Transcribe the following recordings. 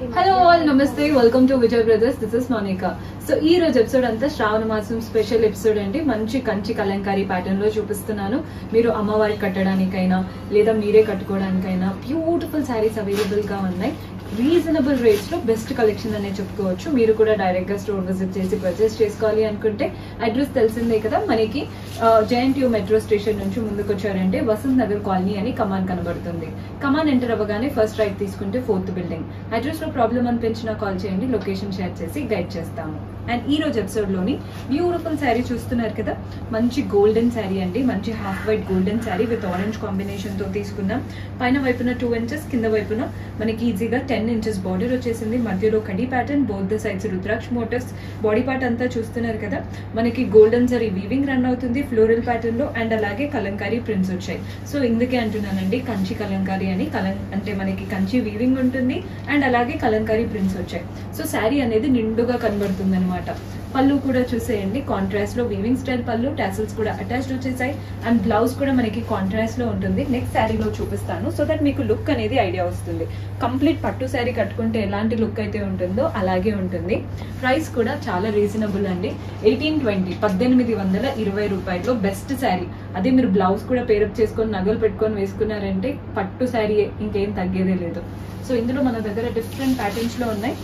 hello all నమస్తే welcome to Vijay brothers this is Monika so ఈ రోజు ఎపిసోడ్ అంతా శ్రావణ మాసం స్పెషల్ ఎపిసోడ్ అండి మంచి కంచి కలంకారీ ప్యాటర్న్ లో చూపిస్తున్నాను మీరు అమ్మవారికి కట్టడానికైనా లేదా మీరే కట్టుకోవడానికైనా బ్యూటిఫుల్ శారీస్ అవైలబుల్ గా ఉన్నాయి రీజనబుల్ రేట్స్ లో బెస్ట్ కలెక్షన్ అనే చెప్పుకోవచ్చు మీరు కూడా డైరెక్ట్ గా స్టోర్ విజిట్ చేసి పర్చేస్ చేసుకోవాలి అనుకుంటే అడ్రస్ తెలిసిందే కదా మనకి జేఎన్టీయూ మెట్రో స్టేషన్ నుంచి ముందుకు వచ్చారంటే వసంత్ నగర్ కాలనీ అని కమాన్ కనబడుతుంది కమాన్ ఎంటర్ అవ్వగానే ఫస్ట్ రైట్ తీసుకుంటే ఫోర్త్ బిల్డింగ్ అడ్రస్ లో ప్రాబ్లం అనిపించినా కాల్ చేయండి లొకేషన్ షేర్ చేసి గైడ్ చేస్తాము అండ్ ఈ రోజు ఎపిసోడ్ లోని బ్యూటిఫుల్ శారీ చూస్తున్నారు కదా మంచి గోల్డెన్ శారీ అండి మంచి half white golden sari with orange combination తో తీసుకున్నాం పైన వైపున టూ ఇంచెస్ కింద వైపున మనకి ఈజీగా టెన్ ఇంచెస్ బార్డర్ వచ్చేసింది మధ్యలో కడి pattern both the sides rudraksha మోటర్స్ బాడీ పార్ట్ అంతా చూస్తున్నారు కదా మనకి గోల్డెన్ జరీ వీవింగ్ రన్ అవుతుంది ఫ్లోరల్ ప్యాటర్న్ లో అండ్ అలాగే కలంకారీ ప్రింట్స్ వచ్చాయి సో ఇందుకే అంటున్నానండి కంచి కలంకారీ అని కలం అంటే మనకి కంచి వీవింగ్ ఉంటుంది అండ్ అలాగే కలంకారీ ప్రింట్స్ వచ్చాయి సో శారీ అనేది నిండుగా కనబడుతుంది అనమాట పళ్ళు కూడా చూసేయండి కాంట్రాస్ట్ లో వీవింగ్ స్టైల్ పళ్ళు టాసిల్స్ కూడా అటాచ్డ్ వచ్చేసాయి అండ్ బ్లౌజ్ కూడా మనకి కాంట్రాస్ట్ లో ఉంటుంది నెక్స్ట్ శారీలో చూపిస్తాను సో దట్ మీకు లుక్ అనేది ఐడియా వస్తుంది కంప్లీట్ పట్టు శారీ కట్టుకుంటే ఎలాంటి లుక్ అయితే ఉంటుందో అలాగే ఉంటుంది ప్రైస్ కూడా చాలా రీజనబుల్ అండి ఎయిటీన్ ట్వంటీ పద్దెనిమిది వందల ఇరవై రూపాయల్లో బెస్ట్ శారీ అదే మీరు బ్లౌజ్ కూడా పేరప్ చేసుకొని నగలు పెట్టుకొని వేసుకున్నారంటే పట్టు శారీ ఇంకేం తగ్గేదే లేదు సో ఇందులో మన దగ్గర డిఫరెంట్ ప్యాటర్న్స్ లో ఉన్నాయి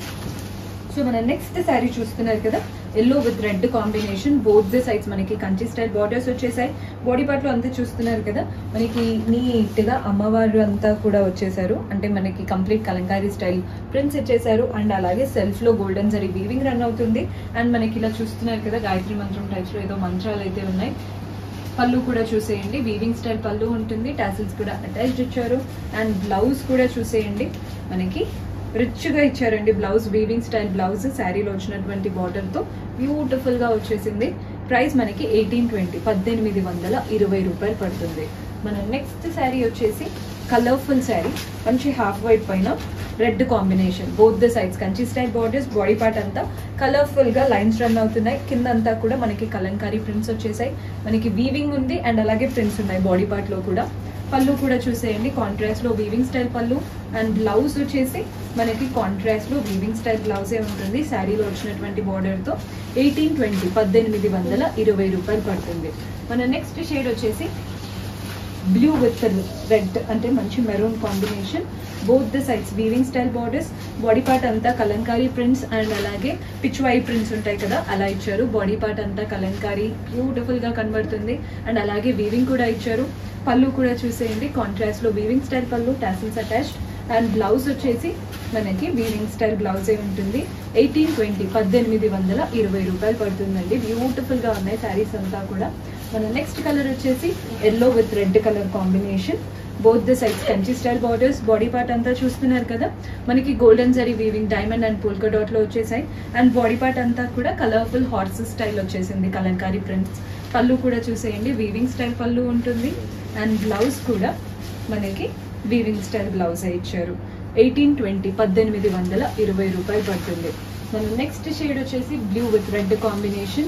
సో మన నెక్స్ట్ శారీ చూస్తున్నారు కదా yellow with red combination both the sides మనకి కంచి స్టైల్ బార్డర్స్ వచ్చేసాయి బాడీ పార్ట్ లో అంతా చూస్తున్నారు కదా మనకి నీట్ గా అమ్మవారు అంతా కూడా వచ్చేసారు అంటే మనకి కంప్లీట్ కలంకారీ స్టైల్ ప్రింట్స్ ఇచ్చేసారు అండ్ అలాగే సెల్ఫ్ లో గోల్డెన్ జరీ వీవింగ్ రన్ అవుతుంది అండ్ మనకి ఇలా చూస్తున్నారు కదా గాయత్రి మంత్రం టైప్స్ లో ఏదో మంత్రాలు అయితే ఉన్నాయి పళ్ళు కూడా చూసేయండి వీవింగ్ స్టైల్ పళ్ళు ఉంటుంది టాసిల్స్ కూడా అటాచ్డ్ ఇచ్చారు అండ్ బ్లౌజ్ కూడా చూసేయండి మనకి రిచ్ గా ఇచ్చారండి బ్లౌజ్ వీవింగ్ స్టైల్ బ్లౌజ్ శారీలో వచ్చినటువంటి బార్డర్ తో బ్యూటిఫుల్ గా వచ్చేసింది ప్రైస్ మనకి ఎయిటీన్ ట్వంటీ పద్దెనిమిది వందల ఇరవై రూపాయలు పడుతుంది మన నెక్స్ట్ శారీ వచ్చేసి కలర్ఫుల్ శారీ మంచి హాఫ్ వైట్ పైన red combination both the sides Kanchi style borders body part అంతా కలర్ఫుల్ గా లైన్స్ రన్ అవుతున్నాయి కింద అంతా కూడా మనకి కలంకారీ ప్రింట్స్ వచ్చేసాయి మనకి వీవింగ్ ఉంది అండ్ అలాగే ప్రింట్స్ ఉన్నాయి బాడీ పార్ట్ లో కూడా పళ్ళు కూడా చూసేయండి కాంట్రాస్ట్ లో వీవింగ్ స్టైల్ పళ్ళు అండ్ బ్లౌజ్ వచ్చేసి మనకి కాంట్రాస్ట్ లో వీవింగ్ స్టైల్ బ్లౌజే ఉంటుంది శారీలో వచ్చినటువంటి బార్డర్ తో ఎయిటీన్ ట్వంటీ పద్దెనిమిది వందల ఇరవై రూపాయలు పడుతుంది మన నెక్స్ట్ షేడ్ వచ్చేసి బ్లూ విత్ రెడ్ అంటే మంచి maroon combination both the sides weaving style borders body part అంతా కలంకారీ ప్రింట్స్ అండ్ అలాగే పిచ్వాయి ప్రింట్స్ ఉంటాయి కదా అలా ఇచ్చారు బాడీ పార్ట్ అంతా కలంకారీ బ్యూటిఫుల్ గా కనబడుతుంది అండ్ అలాగే వీవింగ్ కూడా ఇచ్చారు పళ్ళు కూడా చూసేయండి కాంట్రాస్ట్ లో వీవింగ్ స్టైల్ పళ్ళు టాసిల్స్ అటాచ్డ్ అండ్ బ్లౌజ్ వచ్చేసి మనకి వీవింగ్ స్టైల్ బ్లౌజే ఉంటుంది ఎయిటీన్ ట్వంటీ పద్దెనిమిది వందల ఇరవై రూపాయలు పడుతుందండి బ్యూటిఫుల్ గా ఉన్నాయి శారీస్ అంతా కూడా మన నెక్స్ట్ కలర్ వచ్చేసి yellow with red colour combination both the sides Kanchi style borders body part అంతా చూస్తున్నారు కదా మనకి golden zari weaving diamond and polka dot లో వచ్చేసాయి అండ్ బాడీ పార్ట్ అంతా కూడా కలర్ఫుల్ హార్సెస్ స్టైల్ వచ్చేసింది కలంకారీ ప్రింట్స్ పళ్ళు కూడా చూసేయండి వీవింగ్ స్టైల్ పళ్ళు ఉంటుంది అండ్ బ్లౌజ్ కూడా మనకి వీవింగ్ స్టైల్ బ్లౌజ్ ఇచ్చారు ఎయిటీన్ ట్వంటీ పద్దెనిమిది వందల ఇరవై రూపాయలు పడుతుంది మన నెక్స్ట్ షేడ్ వచ్చేసి blue with red combination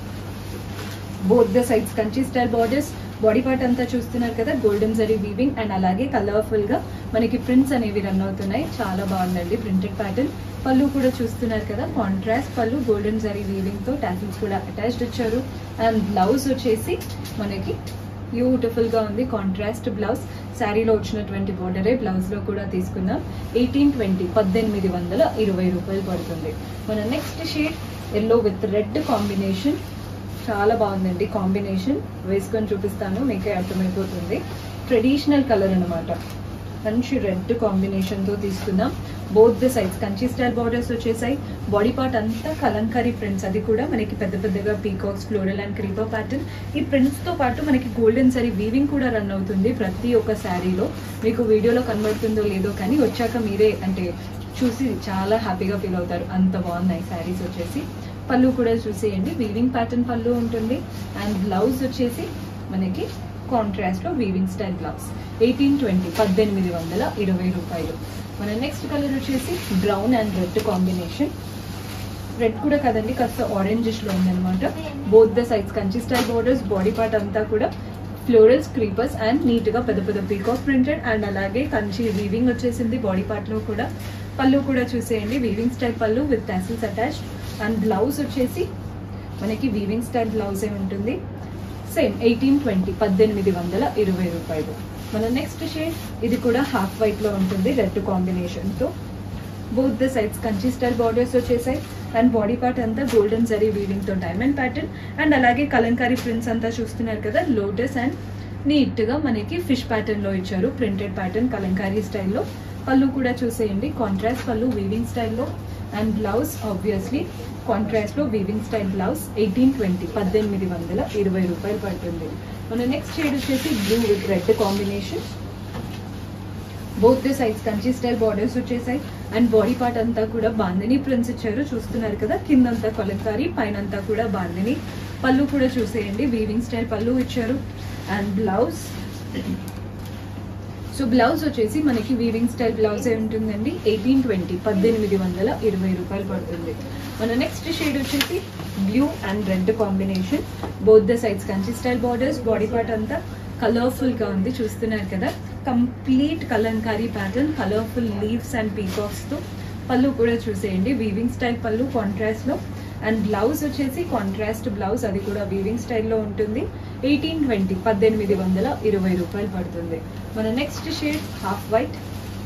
both the sides Kanchi style borders body part అంతా చూస్తున్నారు కదా గోల్డెన్ జరీ వీవింగ్ అండ్ అలాగే కలర్ఫుల్ గా మనకి ప్రింట్స్ అనేవి రన్ అవుతున్నాయి చాలా బాగుందండి ప్రింటెడ్ ప్యాటర్న్ పళ్ళు కూడా చూస్తున్నారు కదా కాంట్రాస్ట్ పళ్ళు గోల్డెన్ జరీ వీవింగ్ తో టాసిల్స్ కూడా అటాచ్డ్ ఇచ్చారు అండ్ బ్లౌజ్ వచ్చేసి మనకి బ్యూటిఫుల్ గా ఉంది కాంట్రాస్ట్ బ్లౌజ్ శారీలో వచ్చినటువంటి బోర్డరే బ్లౌజ్ లో కూడా తీసుకున్నాం ఎయిటీన్ ట్వంటీ పద్దెనిమిది వందల ఇరవై రూపాయలు పడుతుంది మన next shade yellow with red combination చాలా బాగుందండి కాంబినేషన్ వేసుకొని చూపిస్తాను మీకే అర్థమైపోతుంది ట్రెడిషనల్ కలర్ అనమాట మంచి రెడ్ కాంబినేషన్ తో తీసుకుందాం both the sides Kanchi style borders వచ్చేసాయి బాడీ పార్ట్ అంతా కలంకారీ ప్రింట్స్ అది కూడా మనకి పెద్ద పెద్దగా peacocks floral and creeper pattern ఈ ప్రింట్స్ తో పాటు మనకి గోల్డెన్ సరీ వీవింగ్ కూడా రన్ అవుతుంది ప్రతి ఒక్క శారీలో మీకు వీడియోలో కనబడుతుందో లేదో కానీ వచ్చాక మీరే అంటే చూసి చాలా హ్యాపీగా ఫీల్ అవుతారు అంత బాగున్నాయి శారీస్ వచ్చేసి పళ్ళు కూడా చూసేయండి వీవింగ్ ప్యాటర్న్ పళ్ళు ఉంటుంది అండ్ బ్లౌజ్ వచ్చేసి మనకి కాంట్రాస్ట్ లో weaving style blouse eighteen twenty పద్దెనిమిది వందల ఇరవై రూపాయలు మన నెక్స్ట్ కలర్ వచ్చేసి brown and red combination red కూడా కదండి కాస్త ఆరెంజిష్ లో ఉందన్నమాట both the sides Kanchi style borders body part అంతా కూడా ఫ్లోరల్స్ క్రీపర్స్ అండ్ నీట్ గా పెద్ద పెద్ద పీకాక్ ప్రింటెడ్ అండ్ అలాగే కంచి వీవింగ్ వచ్చేసింది బాడీ పార్ట్ లో కూడా పళ్ళు కూడా చూసేయండి వీవింగ్ స్టైల్ పళ్ళు with tassels attached and blouse వచ్చేసి మనకి వీవింగ్ స్టైల్ బ్లౌజే ఉంటుంది సేమ్ ఎయిటీన్ ట్వంటీ పద్దెనిమిది వందల ఇరవై రూపాయలు మన నెక్స్ట్ షేడ్ ఇది కూడా హాఫ్ వైట్ లో ఉంటుంది రెడ్ కాంబినేషన్ తో both the sides Kanchi style borders వచ్చేసాయి అండ్ బాడీ పార్ట్ అంతా గోల్డెన్ జరీ వీవింగ్ తో డైమండ్ ప్యాటర్న్ అండ్ అలాగే కలంకారీ ప్రింట్స్ అంతా చూస్తున్నారు కదా లోటస్ అండ్ నీట్ గా మనకి ఫిష్ ప్యాటర్న్ లో ఇచ్చారు ప్రింటెడ్ ప్యాటర్న్ కలంకారీ స్టైల్లో పళ్ళు కూడా చూసేయండి కాంట్రాస్ట్ పళ్ళు వీవింగ్ స్టైల్లో అండ్ బ్లౌజ్ ఆబ్వియస్లీ కాంట్రాస్ట్ లో weaving style blouse eighteen twenty పద్దెనిమిది వందల ఇరవై రూపాయలు పడుతుంది మన నెక్స్ట్ షేడ్ వచ్చేసి blue with red combination both the sides Kanchi style borders వచ్చేసాయి అండ్ బాడీ పార్ట్ అంతా కూడా బాందిని ప్రింట్స్ ఇచ్చారు చూస్తున్నారు కదా కిందంతా కొలకారి పైన అంతా కూడా బాందిని పళ్ళు కూడా చూసేయండి వీవింగ్ స్టైల్ పళ్ళు ఇచ్చారు అండ్ బ్లౌజ్ సో బ్లౌజ్ వచ్చేసి మనకి వీవింగ్ స్టైల్ బ్లౌజ్ ఉంటుందండి ఎయిటీన్ ట్వంటీ పద్దెనిమిది వందల ఇరవై రూపాయలు పడుతుంది మన నెక్స్ట్ షేడ్ వచ్చేసి blue and red combination both the sides Kanchi style borders body part అంతా కలర్ఫుల్ గా ఉంది చూస్తున్నారు కదా complete Kalamkari pattern colourful leaves and peacocks తో పళ్ళు కూడా చూసేయండి వీవింగ్ స్టైల్ పళ్ళు కాంట్రాస్ట్ లో అండ్ బ్లౌజ్ వచ్చేసి కాంట్రాస్ట్ బ్లౌజ్ అది కూడా వీవింగ్ స్టైల్లో ఉంటుంది ఎయిటీన్ ట్వంటీ పద్దెనిమిది వందల ఇరవై రూపాయలు పడుతుంది మన next shade half white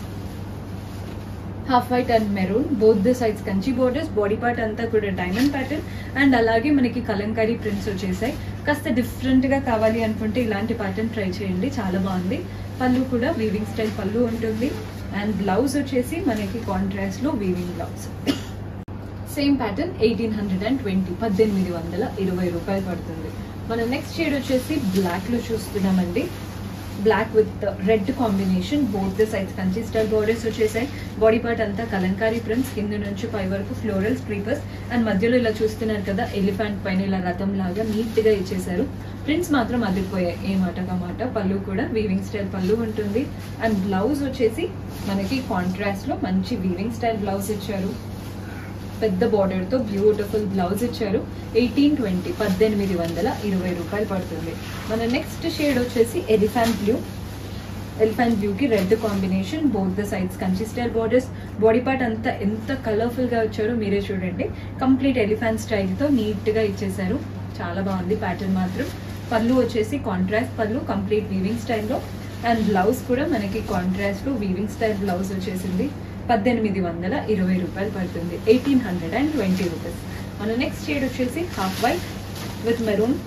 half white and maroon both the sides Kanchi borders body part అంతా కూడా డైమండ్ ప్యాటర్న్ అండ్ అలాగే మనకి కలంకారీ ప్రింట్స్ వచ్చేసాయి కాస్త డిఫరెంట్ గా కావాలి అనుకుంటే ఇలాంటి ప్యాటర్న్ ట్రై చేయండి చాలా బాగుంది పళ్ళు కూడా వీవింగ్ స్టైల్ పళ్ళు ఉంటుంది అండ్ బ్లౌజ్ వచ్చేసి మనకి కాంట్రాస్ట్ లో weaving blouse same pattern eighteen hundred and twenty పద్దెనిమిది వందల ఇరవై రూపాయలు పడుతుంది మన నెక్స్ట్ షేడ్ వచ్చేసి బ్లాక్ లో చూస్తున్నామండి black with red combination both the sides Kanchi style borders వచ్చేసాయి బాడీ పార్ట్ అంతా కలంకారీ ప్రింట్స్ కింద నుంచి పై వరకు ఫ్లోరల్ స్ట్రీపర్స్ అండ్ మధ్యలో ఇలా చూస్తున్నారు కదా ఎలిఫెంట్ పైన ఇలా రథం లాగా నీట్ గా ఇచ్చేసారు ప్రింట్స్ మాత్రం అదిరిపోయాయి ఏ మాట మాట పళ్ళు కూడా వీవింగ్ స్టైల్ పళ్ళు ఉంటుంది అండ్ బ్లౌజ్ వచ్చేసి మనకి కాంట్రాస్ట్ లో మంచి వీవింగ్ స్టైల్ బ్లౌజ్ ఇచ్చారు పెద్ద బార్డర్ తో బ్యూటిఫుల్ బ్లౌజ్ ఇచ్చారు ఎయిటీన్ ట్వంటీ పద్దెనిమిది వందల ఇరవై రూపాయలు పడుతుంది మన నెక్స్ట్ షేడ్ వచ్చేసి ఎలిఫాంట్ బ్లూ ఎలిఫాంట్ బ్లూ కి red combination both the sides Kanchi style borders body part అంతా ఎంత కలర్ఫుల్ గా వచ్చారో మీరే చూడండి కంప్లీట్ ఎలిఫాంట్ స్టైల్ తో నీట్ గా ఇచ్చేసారు చాలా బాగుంది ప్యాటర్న్ మాత్రం పళ్ళు వచ్చేసి కాంట్రాస్ట్ పళ్ళు కంప్లీట్ వీవింగ్ స్టైల్లో అండ్ బ్లౌజ్ కూడా మనకి కాంట్రాస్ట్ లో వీవింగ్ స్టైల్ బ్లౌజ్ వచ్చేసింది పద్దెనిమిది వందల ఇరవై రూపాయలు పడుతుంది eighteen hundred and twenty rupees మన నెక్స్ట్ షేడ్ వచ్చేసి half white with maroon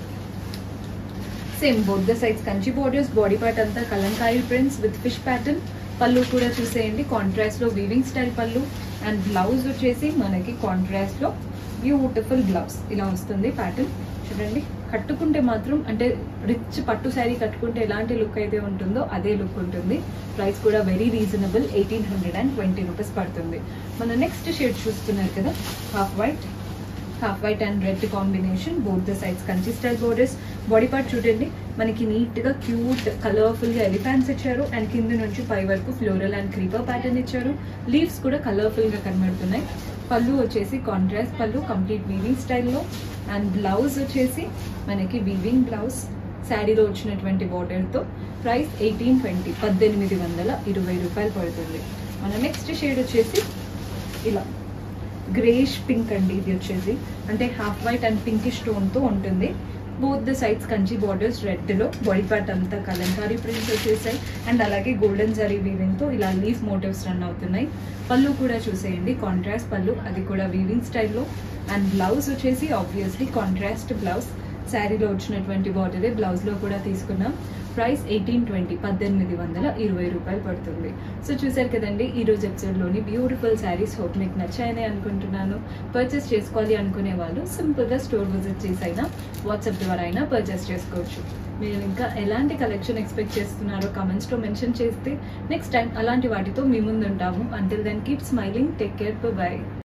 same both the sides Kanchi borders body part అంతా Kalamkari prints with fish pattern పళ్ళు కూడా చూసేయండి కాంట్రాస్ట్ లో వీవింగ్ స్టైల్ పళ్ళు అండ్ బ్లౌజ్ వచ్చేసి మనకి కాంట్రాస్ట్ లో బ్యూటిఫుల్ బ్లౌజ్ ఇలా వస్తుంది ప్యాటర్న్ చూడండి కట్టుకుంటే మాత్రం అంటే రిచ్ పట్టు శారీ కట్టుకుంటే ఎలాంటి లుక్ అయితే ఉంటుందో అదే లుక్ ఉంటుంది ప్రైస్ కూడా very reasonable eighteen hundred and twenty rupees పడుతుంది మన నెక్స్ట్ షేడ్ చూస్తున్నారు కదా half white half white and red combination both the sides Kanchi style borders body part చూడండి మనకి నీట్ గా క్యూట్ కలర్ఫుల్ గా ఎలిఫాన్స్ ఇచ్చారు అండ్ కింద నుంచి పై వరకు ఫ్లోరల్ అండ్ క్రీపర్ ప్యాటర్న్ ఇచ్చారు లీవ్స్ కూడా కలర్ఫుల్ గా కనబడుతున్నాయి పళ్ళు వచ్చేసి కాంట్రాస్ట్ పళ్ళు కంప్లీట్ వీవింగ్ స్టైల్లో అండ్ బ్లౌజ్ వచ్చేసి మనకి వీవింగ్ బ్లౌజ్ శారీలో వచ్చినటువంటి బార్డర్తో ప్రైస్ ఎయిటీన్ ట్వంటీ పద్దెనిమిది వందల ఇరవై రూపాయలు పడుతుంది మన నెక్స్ట్ షేడ్ వచ్చేసి ఇలా గ్రేష్ పింక్ అండి ఇది వచ్చేసి అంటే హాఫ్ వైట్ అండ్ పింకిష్ తో ఉంటుంది both the sides Kanchi borders రెడ్లో బాడీ పార్ట్ అంతా కలంకారీ ప్రింట్స్ వచ్చేసాయి అండ్ అలాగే గోల్డెన్ జరీ వీవింగ్తో ఇలా లీఫ్ మోటివ్స్ రన్ అవుతున్నాయి పళ్ళు కూడా చూసేయండి కాంట్రాస్ట్ పళ్ళు అది కూడా వీవింగ్ స్టైల్లో అండ్ బ్లౌజ్ వచ్చేసి ఆబ్వియస్లీ కాంట్రాస్ట్ బ్లౌజ్ శారీలో వచ్చినటువంటి బార్డరే బ్లౌజ్లో కూడా తీసుకున్నాం ప్రైస్ ఎయిటీన్ ట్వంటీ పద్దెనిమిది వందల ఇరవై రూపాయలు పడుతుంది సో చూసారు కదండి ఈ రోజు ఎపిసోడ్లోని బ్యూటిఫుల్ శారీస్ హోప్ మీకు నచ్చాయని అనుకుంటున్నాను పర్చేస్ చేసుకోవాలి అనుకునే వాళ్ళు సింపుల్గా స్టోర్ విజిట్ చేసి అయినా వాట్సాప్ ద్వారా అయినా పర్చేస్ చేసుకోవచ్చు మీరు ఇంకా ఎలాంటి కలెక్షన్ ఎక్స్పెక్ట్ చేస్తున్నారో కమెంట్స్లో మెన్షన్ చేస్తే నెక్స్ట్ టైం అలాంటి వాటితో మీ ముందు ఉంటాము until then keep smiling take care by